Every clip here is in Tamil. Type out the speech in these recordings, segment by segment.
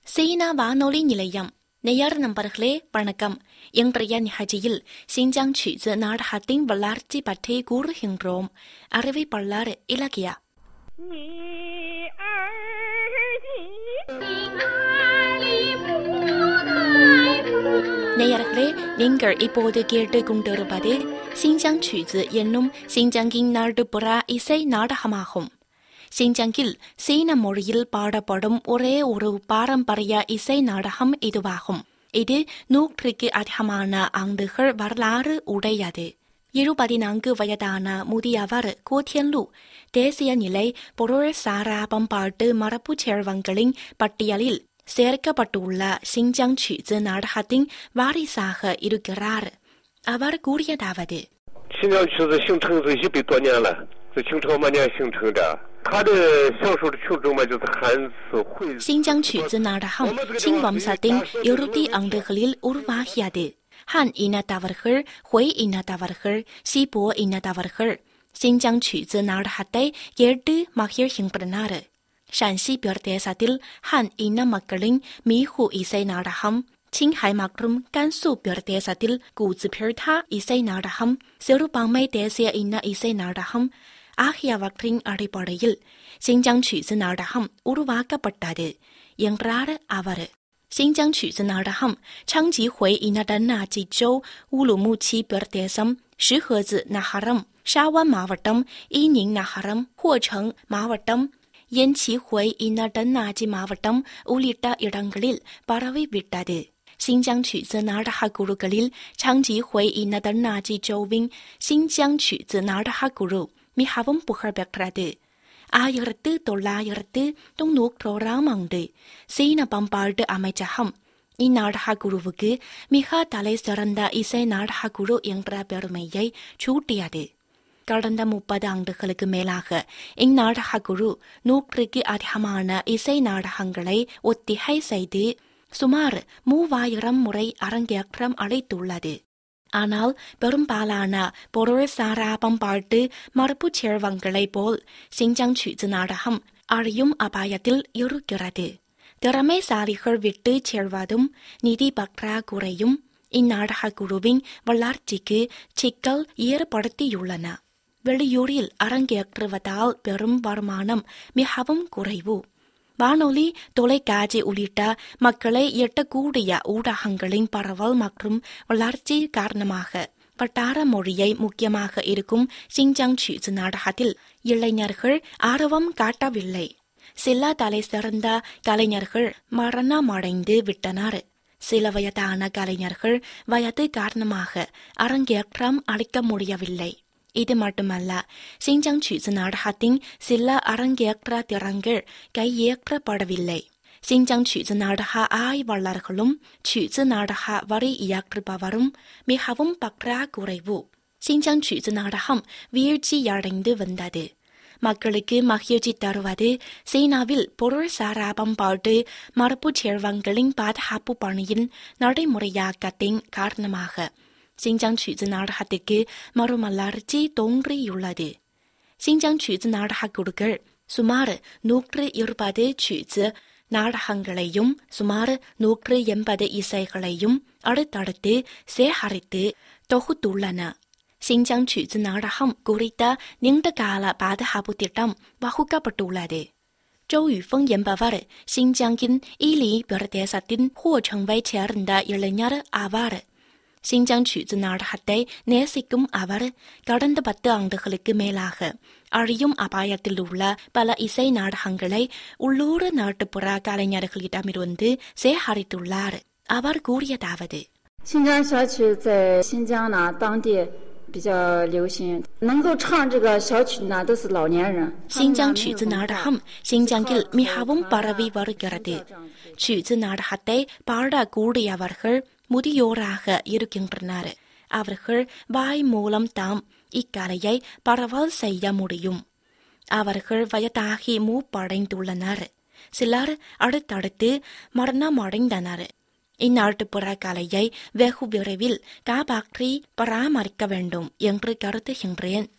சீனா வானொலி நிலையம் நேயர் நண்பர்களே வணக்கம் இன்றைய நிகழ்ச்சியில் சிஞ்சாங்曲子 நாடகத்தின் வளர்ச்சி பற்றி கூறுகின்றோம் அறிவிப்பாளர் இலக்கியா 你儿的 நேயர்களே நீங்கள் இப்போது கேட்டுக் கொண்டிருப்பது சிஞ்சாங் 曲子 என்னும் சிஞ்சாங்கின் நாட்டுப்புற இசை நாடகமாகும் சிஞ்சாங்கில் சீன மொழியில் பாடப்படும் ஒரே ஒரு பாரம்பரிய இசை நாடகம் இதுவாகும் இது நூற்றுக்கு அதிகமான ஆண்டுகள் வரலாறு உடையது இருபத்தி நான்கு வயதான முதியவர் கோத்தியன்லு தேசிய நிலை பொருள் சாரா பண்பாட்டு மரபுச் செல்வங்களின் பட்டியலில் சேர்க்கப்பட்டுள்ள சிஞ்சாங் 曲子 நாடகத்தின் வாரிசாக இருக்கிறார் அவர் கூறியதாவது 新疆曲子形成是一百多年了，是清朝末年形成的。它的享受的群众嘛，就是汉字会。 சிஞ்சாங் 曲子 நாடகம் சிங் வம்சத்தின் இறுதி ஆண்டுகளில் உருவாகியது ஹான் இனத்தவர்கள் ஹொய் இனத்தவர்கள் சிபோ இனத்தவர்கள் சிஞ்சாங் 曲子 நாடகத்தை கேட்டு மகிழ்கின்றனர் ஷான்சி பிரதேசத்தில் ஹான் இன மக்களின் மீஹு இசை நாடகம் சிங்ஹாய் மற்றும் கன்சு பிரதேசத்தில் கூズபிர்தா இசை நாடகம் சிறுபான்மை தேசிய இன இசை நாடகம் ஆகியவற்றின் அடிப்படையில் சிஞ்சாங் 曲子 நாடகம் உருவாக்கப்பட்டது என்றார் அவர் சிஞ்சாங் 曲子 நாடகம் சங்ஜி ஹொய் இனடன்னா ஜிஜோ ஊலுமுச்சி பிரதேசம் ஷிஹெஜு நகரம் ஷாவான் மாவட்டம் ஈனிங் நகரம் ஹோச்சங் மாவட்டம் என்சி ஹொய் இனடன்னாஜி மாவட்டம் உள்ளிட்ட இடங்களில் பரவிவிட்டது சிஞ்சாங் 曲子 நாடக குழுக்களில் சங்ஜி ஹொய் இனதன்னாஜி ஜோவின் சிஞ்சாங் 曲子 நாடக குழு மிகவும் புகழ்பெற்றது ஆயிரத்து தொள்ளாயிரத்து தொன்னூற்றோராம் ஆண்டு சீன பண்பாட்டு அமைச்சகம் இந்நாடக குழுவுக்கு மிக தலை சிறந்த இசை நாடக குழு என்ற பெருமையை சூட்டியது கடந்த முப்பது ஆண்டுகளுக்கு மேலாக இந்நாடக குழு நூற்றுக்கு அதிகமான இசை நாடகங்களை ஒத்திகை செய்து சுமார் மூவாயிரம் முறை அரங்கேற்றம் அளித்துள்ளது ஆனால் பெரும்பாலான பொருள் சாரா பண்பாட்டு மரபுச் செல்வங்களைப் போல் சிஞ்சாங் 曲子 நாடகம் அழியும் அபாயத்தில் இருக்கிறது திறமைசாலிகள் விட்டு செல்வதும் நிதி பற்றாக்குறையும் இந்நாடக குழுவின் வளர்ச்சிக்கு சிக்கல் ஏற்படுத்தியுள்ளன வெளியூரில் அரங்கேற்றுவதால் பெரும் வருமானம் மிகவும் குறைவு வானொலி தொலைக்காட்சி உள்ளிட்ட மக்களை எட்டக்கூடிய ஊடகங்களின் பரவல் மற்றும் வளர்ச்சி காரணமாக வட்டார மொழியை முக்கியமாக இருக்கும் சிஞ்சாங் 曲子 நாடகத்தில் இளைஞர்கள் ஆர்வம் காட்டவில்லை சில தலை சிறந்த கலைஞர்கள் மரணமடைந்து விட்டனர் சில வயதான கலைஞர்கள் வயது காரணமாக அரங்கேற்றம் அளிக்க முடியவில்லை இது மட்டுமல்ல சிஞ்சாங் 曲子 நாடகத்தின் சில அரங்கேற்ற திறன்கள் கையேற்றப்படவில்லை சிஞ்சாங் 曲子 நாடக ஆய்வாளர்களும் 曲子 நாடக வரி இயற்றுபவரும் மிகவும் பற்றாக்குறைவு சிஞ்சாங் 曲子 நாடகம் வீழ்ச்சியடைந்து வந்தது மக்களுக்கு மகிழ்ச்சி தருவது சீனாவில் பொருள் சாரா பண்பாட்டு மரபுச் செல்வங்களின் பாதுகாப்பு பணியின் நடைமுறையாக்கத்தின் காரணமாக சிஞ்சாங் 曲子 நாடகத்துக்கு மறுமலர்ச்சி தோன்றியுள்ளது சிஞ்சாங் 曲子 நாடக குழுக்கள் சுமார் நூற்று இருபது 曲子 நாடகங்களையும் சுமார் நூற்று எண்பது இசைகளையும் அடுத்தடுத்து சேகரித்து தொகுத்துள்ளன சிஞ்சாங் 曲子 நாடகம் குறித்த நீண்டகால பாதுகாப்பு திட்டம் வகுக்கப்பட்டுள்ளது 周宇峰 என்பவர் சிஞ்சாங்கின் ஈலி பிரதேசத்தின் ஹோச்சங்வை சேர்ந்த இளைஞர் ஆவார் சிஞ்சாங் 曲子 நாடகத்தை நேசிக்கும் அவர் கடந்த பத்து ஆண்டுகளுக்கு மேலாக அழியும் அபாயத்தில் உள்ள பல இசை நாடகங்களை உள்ளூர் நாட்டுப்புற கலைஞர்களிடமிருந்து சேகரித்துள்ளார் அவர் கூறியதாவது 新疆小曲在新疆呢，当地比较流行，能够唱这个小曲呢，都是老年人。 சிஞ்சாங் 曲子 நாடகம் சிஞ்சாங்கில் மிகவும் பரவி வருகிறது 曲子 நாடகத்தை பாடக்கூடியவர்கள் முதியோராக இருக்கின்றனர் அவர்கள் வாய் மூலம் தாம் இக்கலையை பரவல் செய்ய முடியும் அவர்கள் வயதாகி மூப்படைந்துள்ளனர் சிலர் அடுத்தடுத்து மரணமடைந்தனர் இந்நாட்டுப்புற கலையை வெகு விரைவில் காப்பாற்றி பராமரிக்க வேண்டும் என்று கருதுகின்றேன்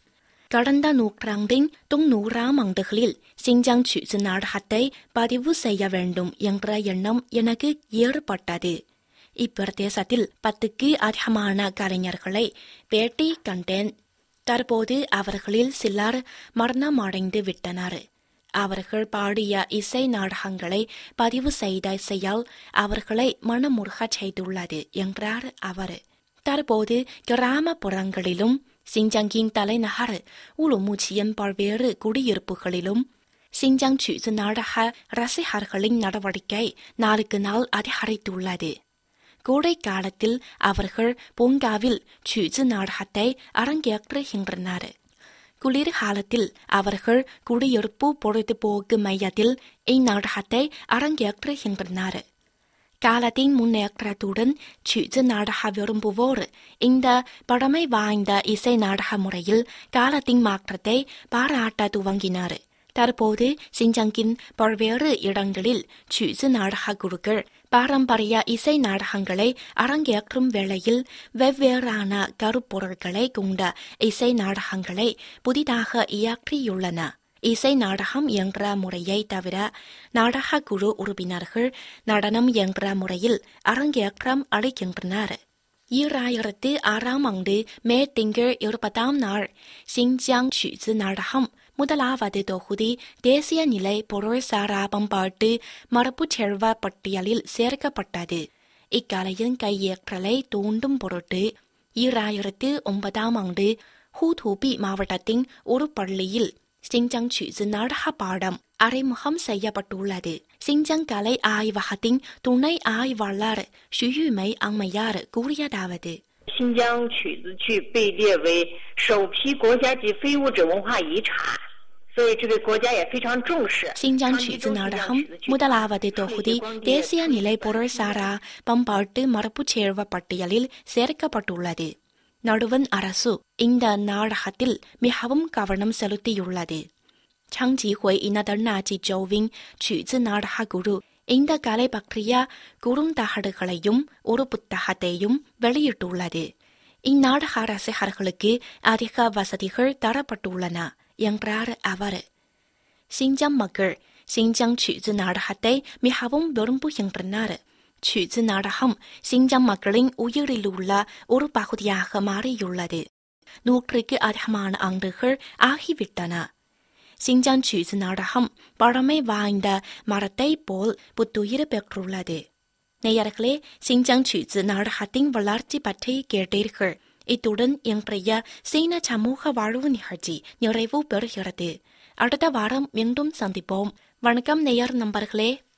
கடந்த நூற்றாண்டின் தொன்னூறாம் ஆண்டுகளில் சிங்ஜாங் சூச்சு நாடகத்தை பதிவு செய்ய வேண்டும் என்ற எண்ணம் எனக்கு ஏற்பட்டது இப்பிரதேசத்தில் பத்துக்கு அதிகமான கலைஞர்களை பேட்டி கண்டேன் தற்போது அவர்களில் சிலர் மரணமடைந்து விட்டனர் அவர்கள் பாடிய இசை நாடகங்களை பதிவு செய்த செயல் அவர்களை மனமுருகச் செய்துள்ளது என்றார் அவர் தற்போது கிராமப்புறங்களிலும் சிங்ஜாங்கின் தலைநகர் உலுமுச்சியின் பல்வேறு குடியிருப்புகளிலும் சிங்ஜாங் சூச்சு நாடக ரசிகர்களின் நடவடிக்கை நாளுக்கு நாள் அதிகரித்துள்ளது கோடை காலத்தில் அவர்கள் பூங்காவில் சூச்சு நாடகத்தை அரங்கேற்றுகின்றனர் குளிர்காலத்தில் அவர்கள் குடியிருப்பு பொழுதுபோக்கு மையத்தில் இந்நாடகத்தை அரங்கேற்றுகின்றனர் காலத்தின் முன்னேற்றத்துடன் சூச்சு நாடக விரும்புவோர் இந்த பழமை வாய்ந்த இசை நாடக முறையில் காலத்தின் மாற்றத்தை பாராட்ட துவங்கினர் தற்போது சிஞ்சங்கின் பல்வேறு இடங்களில் சூச்சு நாடக குழுக்கள் பாரம்பரிய இசை நாடகங்களை அரங்கேற்றும் வேளையில் வெவ்வேறான கருப்பொருட்களை கொண்ட இசை நாடகங்களை புதிதாக இயற்றியுள்ளன இசை நாடகம் என்ற முறையை தவிர நாடக குழு உறுப்பினர்கள் நடனம் என்ற முறையில் அரங்கேற்றம் அளிக்கின்றனர் ஈராயிரத்து ஆறாம் ஆண்டு மே திங்கள் இருபதாம் நாள் சிங்ஜியாங் சூச்சு நாடகம் முதலாவது தொகுதி தேசிய நிலை பொருள்சாரா பண்பாட்டு மரபுச் செல்வ பட்டியலில் சேர்க்கப்பட்டது இக்கலையின் கையேற்றலை தூண்டும் பொருட்டு ஈராயிரத்து ஒன்பதாம் ஆண்டு ஹூதூபி மாவட்டத்தின் ஒரு பள்ளியில் சிங்ஜாங் சூச்சு நாடக பாடம் அறிமுகம் செய்யப்பட்டுள்ளது சிங்ஜாங் கலை ஆய்வகத்தின் துணை ஆய்வாளர் ஷுயுமை அம்மையார் கூறியதாவது 新疆曲子剧被列为首批国家级非物质文化遗产，所以这个国家也非常重视。 சிங்ஜாங் சூச்சு நாடகம் முதலாவது தொகுதி தேசிய நிலை பொருள்சாரா பண்பாட்டு மரபுச் சேர்வ பட்டியலில் சேர்க்கப்பட்டுள்ளது நடுவன் அரசு இந்த நாடகத்தில் மிகவும் கவனம் செலுத்தியுள்ளது சங்ஜிஹுய் இனதன்னாட்சி ஜோவிங் சூச்சு நாடக குழு இந்த கலை பற்றிய குறுந்தகடுகளையும் ஒரு புத்தகத்தையும் வெளியிட்டுள்ளது இந்நாடக ரசிகர்களுக்கு அதிக வசதிகள் தரப்பட்டுள்ளன என்றார் அவர் சிங்ஜாம் மக்கள் சிங்ஜாங் சூச்சு நாடகத்தை மிகவும் விரும்புகின்றனர் சூச்சு நாடகம் சிங்ஜாம் மக்களின் உயிரில் உள்ள ஒரு பகுதியாக மாறியுள்ளது நூற்றுக்கு அதிகமான ஆண்டுகள் ஆகிவிட்டன சிங்ஜாங் சூச்சு நாடகம் பழமை வாய்ந்த மரத்தை போல் புத்துயிர் பெற்றுள்ளது நேயர்களே சிங்ஜாங் சூச்சு நாடகத்தின் வளர்ச்சி பற்றி கேட்டீர்கள் இத்துடன் இன்றைய சீன சமூக வாழ்வு நிகழ்ச்சி நிறைவு பெறுகிறது அடுத்த வாரம் மீண்டும் சந்திப்போம் வணக்கம் நேயர் நண்பர்களே